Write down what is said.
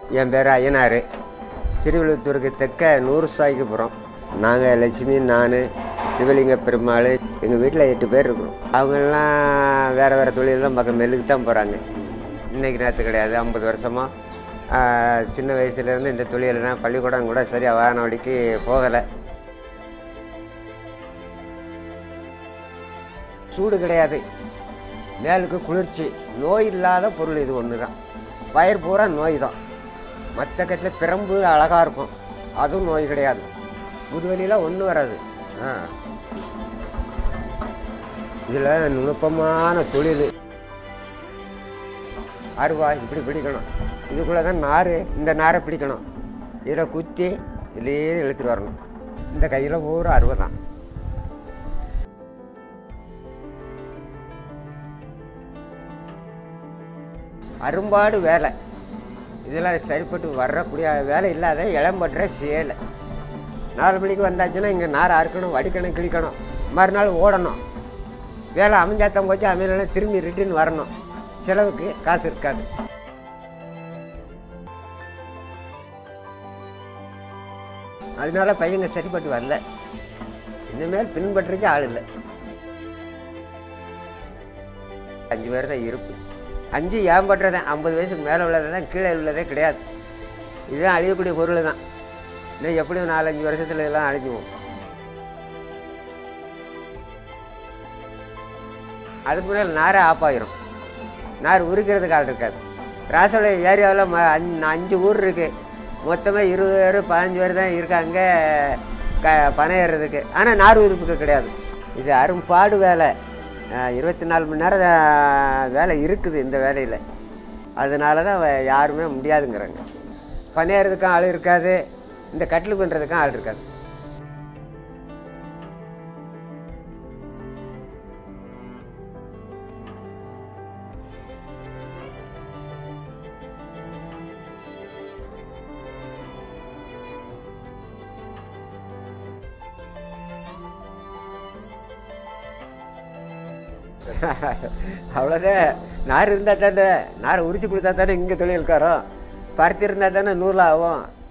என் பேர் ஐயனார் திருவிழுத்தூருக்கு தெற்க நூறு சாய்க்குப்புறம் நாங்கள் லட்சுமி நான் சிவலிங்க பெருமாள் எங்கள் வீட்டில் எட்டு பேர் இருக்கிறோம் அவங்கெல்லாம் வேறு வேறு தொழில் தான் பக்கம் மெல்லுக்கு தான் போகிறாங்க இன்றைக்கி நேரத்து கிடையாது ஐம்பது வருஷமாக சின்ன வயசுலேருந்து இந்த தொழில் தான் பள்ளிக்கூடம் கூட சரியாக வாகனவடிக்கு போகலை சூடு கிடையாது மேலுக்கு குளிர்ச்சி நோய் இல்லாத பொருள் இது ஒன்று தான் வயிறு பூரா நோய் தான் மற்ற கட்டில் பிரம்பு அழகாக இருக்கும் அதுவும் நோய் கிடையாது முதுவலிலாம் ஒன்றும் வராது ஆ இதில் நுணுக்கமான தொழில் அருவா இப்படி பிடிக்கணும் இதுக்குள்ளே தான் நார் இந்த நாரை பிடிக்கணும் இதில் குத்தி இதுலேயே இழுத்துட்டு வரணும் இந்த கையில் பூரா அருவா தான் அரும்பாடு வேலை இதெல்லாம் சரிப்பட்டு வரக்கூடிய வேலை இல்லாத இளம்பற்ற சேலை நாலு மணிக்கு வந்தாச்சுன்னா இங்கே நார் அறுக்கணும் வடிக்கணும் கிழிக்கணும் மறுநாள் ஓடணும் வேலை அமைஞ்சாத்தான் போச்சு அமையலைன்னா திரும்பி ரிட்டர்ன் வரணும் செலவுக்கு காசு இருக்காது அதனால பையங்க சரிப்பட்டு வரல இனிமேல் பின்பற்றுறதுக்கு ஆள் இல்லை அஞ்சு பேர் தான் இருப்பு அஞ்சு ஏன் பண்ணுறதேன் ஐம்பது வயசுக்கு மேலே உள்ளதான் கீழே உள்ளதே கிடையாது இதுதான் அழியக்கூடிய பொருள் தான் இன்னும் எப்படியும் நாலஞ்சு வருஷத்துல எல்லாம் அழிஞ்சுவோம் அதுக்கு முன்னாடி நாரே ஆஃப் ஆயிரும் நார் உரிக்கிறதுக்கு ஆள் இருக்காது ராசோலை ஏரியாவில் ம அஞ்சு அஞ்சு ஊர் இருக்குது மொத்தமாக இருபது பேர் பதினஞ்சு பேர் தான் இருக்காங்க க பனை ஏறுறதுக்கு ஆனால் நார் உரிப்புக்கு கிடையாது இது அரும்பாடு வேலை அஹ், இருபத்தி நாலு மணி நேரம் அஹ், வேலை இருக்குது இந்த வேலையில் அதனால தான் வ- யாருமே முடியாதுங்கிறாங்க பனையறதுக்கும் ஆள் இருக்காது இந்த கட்டில் பண்ணுறதுக்கும் ஆள் இருக்காது அவ்வளோதான் நார் இருந்தால் தானே நார் உரிச்சு கொடுத்தா தானே இங்கே தொழில் இருக்காரோ பருத்தி இருந்தால் தானே நூல் ஆகும்